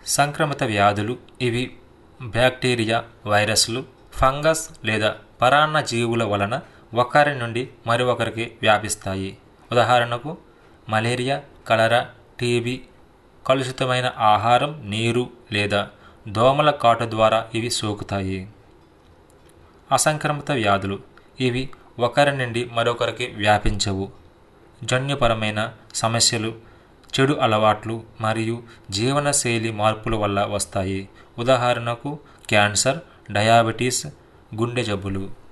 సంక్రమిత వ్యాధులు ఇవి బ్యాక్టీరియా వైరస్లు ఫంగస్ లేదా పరాన్న జీవుల వలన ఒకరి నుండి మరి ఒకరికి వ్యాపిస్తాయి ఉదాహరణకు మలేరియా కలరా టీబీ కలుషితమైన ఆహారం నీరు లేదా దోమల కాటు ద్వారా ఇవి సోకుతాయి అసంక్రమిత వ్యాధులు ఇవి ఒకరి నుండి మరొకరికి వ్యాపించవు జన్యుపరమైన సమస్యలు చెడు అలవాట్లు మరియు జీవనశైలి మార్పుల వల్ల వస్తాయి ఉదాహరణకు క్యాన్సర్ డయాబెటీస్ గుండె జబ్బులు